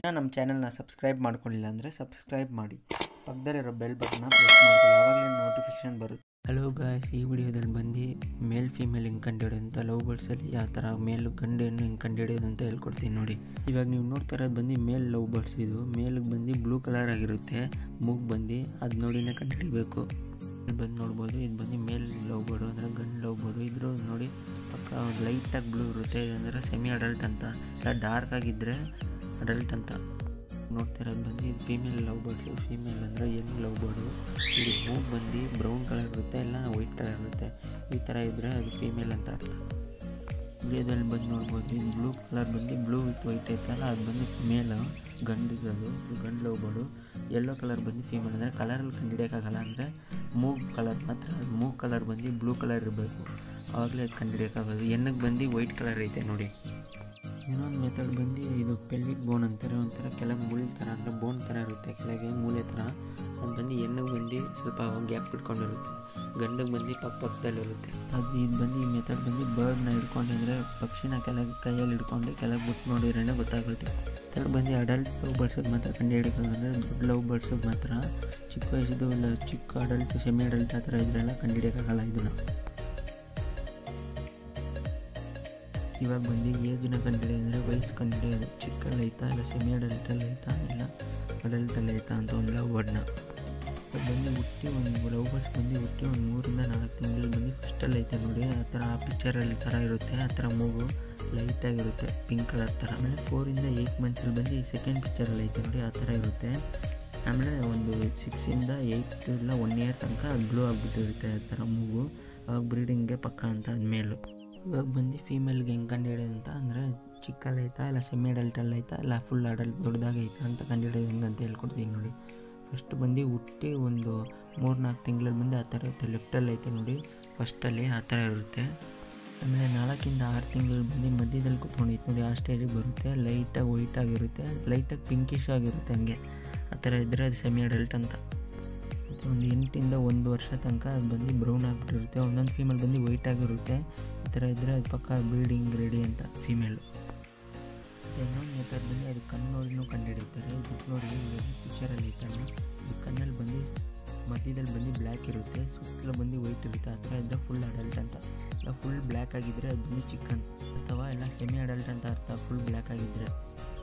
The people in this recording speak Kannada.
ನಮ್ಮ ಚಾನಲ್ನ ಸಬ್ಸ್ಕ್ರೈಬ್ ಮಾಡ್ಕೊಳ್ಳಿಲ್ಲ ಅಂದರೆ ಸಬ್ಸ್ಕ್ರೈಬ್ ಮಾಡಿ ಪಕ್ಕದಲ್ಲಿರೋ ಬೆಲ್ ಬಟನ್ನ ಪ್ರೆಸ್ ಮಾಡಿ ಯಾವಾಗಲೇ ನೋಟಿಫಿಕೇಶನ್ ಬರುತ್ತೆ ಹಲೋ ಗಾಯ್ಸ್ ಈ ವಿಡಿಯೋದಲ್ಲಿ ಬಂದು ಮೇಲ್ ಫೀಮೇಲ್ ಹಿಂಗೆ ಕಂಡುಹಿಡಿಯೋದು ಅಂತ ಲವ್ ಬರ್ಡ್ಸಲ್ಲಿ ಯಾವ ಥರ ಮೇಲ್ ಗಂಡು ಹೆಣ್ಣು ಹಿಂಗೆ ಕಂಡುಹಿಡಿಯೋದು ಅಂತ ಹೇಳ್ಕೊಡ್ತೀನಿ ನೋಡಿ ಇವಾಗ ನೀವು ನೋಡ್ತಾ ಇರೋದು ಬಂದು ಮೇಲ್ ಲವ್ ಬರ್ಡ್ಸ್ ಇದು ಮೇಲಿಗೆ ಬಂದು ಬ್ಲೂ ಕಲರ್ ಆಗಿರುತ್ತೆ ಮೂಗ್ ಬಂದು ಅದು ನೋಡಿನೇ ಕಂಡುಹಿಡಿಬೇಕು ಇಲ್ಲಿ ಬಂದು ನೋಡ್ಬೋದು ಇದು ಬಂದು ಮೇಲ್ ಲವ್ ಬರ್ಡು ಅಂದರೆ ಗಂಡು ಲವ್ ಬರ್ಡು ಇದ್ರ ನೋಡಿ ಪಕ್ಕ ಲೈಟಾಗಿ ಬ್ಲೂ ಇರುತ್ತೆ ಇದಂದರೆ ಸೆಮಿ ಅಡಲ್ಟ್ ಅಂತ ಇಲ್ಲ ಡಾರ್ಕ್ ಆಗಿದ್ದರೆ ಅಡಲ್ಟ್ ಅಂತ ನೋಡ್ತಾ ಇರೋದು ಬಂದು ಇದು ಫೀಮೇಲ್ ಲವ್ ಬರ್ಡ್ಸು ಫೀಮೇಲ್ ಅಂದರೆ ಹೆಣ್ಣು ಲವ್ ಬರ್ಡು ಇದು ಮೂಗ್ ಬಂದು ಬ್ರೌನ್ ಕಲರ್ ಇರುತ್ತೆ ಇಲ್ಲ ವೈಟ್ ಕಲರ್ ಇರುತ್ತೆ ಈ ಥರ ಇದ್ದರೆ ಅದು ಫೀಮೇಲ್ ಅಂತ ಅರ್ಥ ವಿಡಿಯೋದಲ್ಲಿ ಬಂದು ನೋಡ್ಬೋದು ಇದು ಬ್ಲೂ ಕಲರ್ ಬಂದು ಬ್ಲೂ ವಿತ್ ವೈಟ್ ಐತಲ್ಲ ಅದು ಬಂದು ಮೇಲ್ ಗಂಡಿರೋದು ಗಂಡು ಲವ್ ಬರ್ಡು ಯೆಲ್ಲೋ ಕಲರ್ ಬಂದು ಫೀಮೇಲ್ ಅಂದರೆ ಕಲರಲ್ಲಿ ಕಂಡುಹಿಡಿಯೋಕ್ಕಾಗಲ್ಲ ಅಂದರೆ ಮೂಗ್ ಕಲರ್ ಮಾತ್ರ ಮೂಗ್ ಕಲರ್ ಬಂದು ಬ್ಲೂ ಕಲರ್ ಇರಬೇಕು ಆವಾಗಲೇ ಅದು ಕಂಡುಹಿಡಿಯೋಕ್ಕಾಗೋದು ಹೆಣ್ಣಿಗೆ ಬಂದು ವೈಟ್ ಕಲರ್ ಐತೆ ನೋಡಿ ಇನ್ನೊಂದು ಮೆಥಡ್ ಬಂದು ಇದು ಪೆಲ್ವಿಕ್ ಬೋನ್ ಅಂತಾರೆ ಒಂಥರ ಕೆಳಗೆ ಮುಳ್ಳು ಥರ ಅಂದರೆ ಬೋನ್ ಥರ ಇರುತ್ತೆ ಕೆಳಗೆ ಮೂಲೆ ಥರ ಅದು ಬಂದು ಹೆಣ್ಣಿಗೆ ಬಂದು ಸ್ವಲ್ಪ ಗ್ಯಾಪ್ ಇಟ್ಕೊಂಡಿರುತ್ತೆ ಗಂಡಿಗೆ ಬಂದು ಪಕ್ಕ ಪಕ್ಕದಲ್ಲಿರುತ್ತೆ ಅದು ಇದು ಬಂದು ಈ ಮೆಥಡ್ ಬಂದು ಬರ್ಡ್ನ ಹಿಡ್ಕೊಂಡಿದ್ರೆ ಪಕ್ಷಿನ ಕೆಳಗೆ ಕೈಯಲ್ಲಿ ಹಿಡ್ಕೊಂಡು ಕೆಳಗೆ ಬಿಟ್ಟು ನೋಡಿದ್ರೇ ಗೊತ್ತಾಗುತ್ತೆ ಥರ್ಡ್ ಬಂದು ಅಡಲ್ಟ್ ಲವ್ ಬರ್ಡ್ಸಿಗೆ ಮಾತ್ರ ಕಂಡು ಹಿಡಿಯೋಕ್ಕಾಗಂದ್ರೆ ದೊಡ್ಡ ಲವ್ ಬರ್ಡ್ಸಿಗೆ ಮಾತ್ರ ಚಿಕ್ಕ ವಯಸ್ಸಿದ್ದು ಇಲ್ಲ ಚಿಕ್ಕ ಅಡಲ್ಟ್ ಸೆಮಿ ಅಡಲ್ಟ್ ಆ ಥರ ಇದ್ರೆಲ್ಲ ಕಂಡು ಹಿಡಿಯೋಕ್ಕಾಗಲ್ಲ ಇದನ್ನು ಇವಾಗ ಬಂದು ಏಜ್ನ ಕಂಡುಹಿಡಿಯೋದು ಅಂದರೆ ವಯಸ್ಸು ಕಂಡುಹಿಡಿಯೋದು ಚಿಕ್ಕಲ್ಲಿ ಐತಾ ಇಲ್ಲ ಸೆಮಿ ಅಡಲ್ಟಲ್ಲಿ ಐತಾ ಇಲ್ಲ ಅಡಲ್ಟಲ್ಲಿ ಐತಾ ಅಂತ ಒಂದು ಲವ್ ವರ್ಡ್ನ ಬಂದು ಹುಟ್ಟಿ ಒಂದು ಲವ್ ಬರ್ಡ್ಸ್ ಬಂದು ಹುಟ್ಟಿ ಒಂದು ಮೂರಿಂದ ನಾಲ್ಕು ತಿಂಗಳು ಬಂದು ಫಸ್ಟಲ್ಲಿ ಐತೆ ನೋಡಿ ಆ ಥರ ಆ ಪಿಕ್ಚರಲ್ಲಿ ಥರ ಇರುತ್ತೆ ಆ ಥರ ಮೂಗು ಲೈಟಾಗಿರುತ್ತೆ ಪಿಂಕ್ ಕಲರ್ ಥರ ಆಮೇಲೆ ಫೋರಿಂದ ಏಯ್ಟ್ ಮಂತ್ಸಲ್ಲಿ ಬಂದು ಈ ಸೆಕೆಂಡ್ ಪಿಕ್ಚರಲ್ಲಿ ಐತೆ ನೋಡಿ ಆ ಥರ ಇರುತ್ತೆ ಆಮೇಲೆ ಒಂದು ಸಿಕ್ಸಿಂದ ಏಯ್ಟ್ ಇಲ್ಲ ಒನ್ ಇಯರ್ ತನಕ ಬ್ಲೂ ಆಗಿಬಿಟ್ಟಿರುತ್ತೆ ಆ ಥರ ಮೂಗು ಅವಾಗ ಬ್ರೀಡಿಂಗ್ಗೆ ಪಕ್ಕ ಅಂತ ಆದಮೇಲು ಇವಾಗ ಬಂದು ಫೀಮೇಲ್ಗೆ ಹೆಂಗೆ ಕಂಡುಹಿಡಿಯೋದು ಅಂತ ಅಂದರೆ ಚಿಕ್ಕಲ್ಲಿ ಐತಾ ಇಲ್ಲ ಸೆಮಿ ಅಡಲ್ಟಲ್ಲಿ ಐತಾ ಇಲ್ಲ ಫುಲ್ ಅಡಲ್ಟ್ ದೊಡ್ಡದಾಗೈತಾ ಅಂತ ಕಂಡುಹಿಡಿಯೋದು ಹೆಂಗೆ ಅಂತ ಹೇಳ್ಕೊಡ್ತೀನಿ ನೋಡಿ ಫಸ್ಟ್ ಬಂದು ಹುಟ್ಟಿ ಒಂದು ಮೂರು ನಾಲ್ಕು ತಿಂಗಳಲ್ಲಿ ಬಂದು ಆ ಥರ ಇರುತ್ತೆ ಲೆಫ್ಟಲ್ಲಿ ಐತೆ ನೋಡಿ ಫಸ್ಟಲ್ಲಿ ಆ ಥರ ಇರುತ್ತೆ ಆಮೇಲೆ ನಾಲ್ಕಿಂದ ಆರು ತಿಂಗಳು ಬಂದು ಮಧ್ಯದಲ್ಲಿ ಕುತ್ಕೊಂಡಿತ್ತು ನೋಡಿ ಆ ಸ್ಟೇಜಿಗೆ ಬರುತ್ತೆ ಲೈಟಾಗಿ ವೈಟ್ ಆಗಿರುತ್ತೆ ಲೈಟಾಗಿ ಪಿಂಕಿಶ್ ಆಗಿರುತ್ತೆ ಹಂಗೆ ಆ ಥರ ಇದ್ದರೆ ಅದು ಸೆಮಿ ಅಡಲ್ಟ್ ಅಂತ ಮತ್ತು ಒಂದು ಎಂಟಿಂದ ಒಂದು ವರ್ಷ ತನಕ ಅದು ಬಂದು ಬ್ರೌನ್ ಆಗಿಬಿಟ್ಟಿರುತ್ತೆ ಒಂದೊಂದು ಫೀಮೇಲ್ ಬಂದು ವೈಟ್ ಆಗಿರುತ್ತೆ ಈ ಥರ ಇದ್ದರೆ ಅದು ಪಕ್ಕ ಬ್ರೀಡಿಂಗ್ ರೆಡಿ ಅಂತ ಫೀಮೇಲು ಇನ್ನೊಂದು ಮೆಥಡ್ ಬಂದು ಅದು ಕಣ್ಣು ನೋಡಿನೂ ಕಂಡುಹಿಡಿತಾರೆ ಇದಕ್ಕೆ ನೋಡಿ ಪಿಕ್ಚರಲ್ಲಿ ಐತಲ್ಲ ಇದು ಕಣ್ಣಲ್ಲಿ ಬಂದು ಮಧ್ಯದಲ್ಲಿ ಬಂದು ಬ್ಲ್ಯಾಕ್ ಇರುತ್ತೆ ಸುತ್ತಲೂ ಬಂದು ವೈಟ್ ಇರುತ್ತೆ ಆ ಥರ ಇದ್ದರೆ ಫುಲ್ ಅಡಲ್ಟ್ ಅಂತ ಇಲ್ಲ ಫುಲ್ ಬ್ಲ್ಯಾಕ್ ಆಗಿದ್ದರೆ ಅದು ಬಂದು ಚಿಕನ್ ಅಥವಾ ಎಲ್ಲ ಸೆಮಿ ಅಡಲ್ಟ್ ಅಂತ ಅರ್ಥ ಫುಲ್ ಬ್ಲ್ಯಾಕ್ ಆಗಿದ್ದರೆ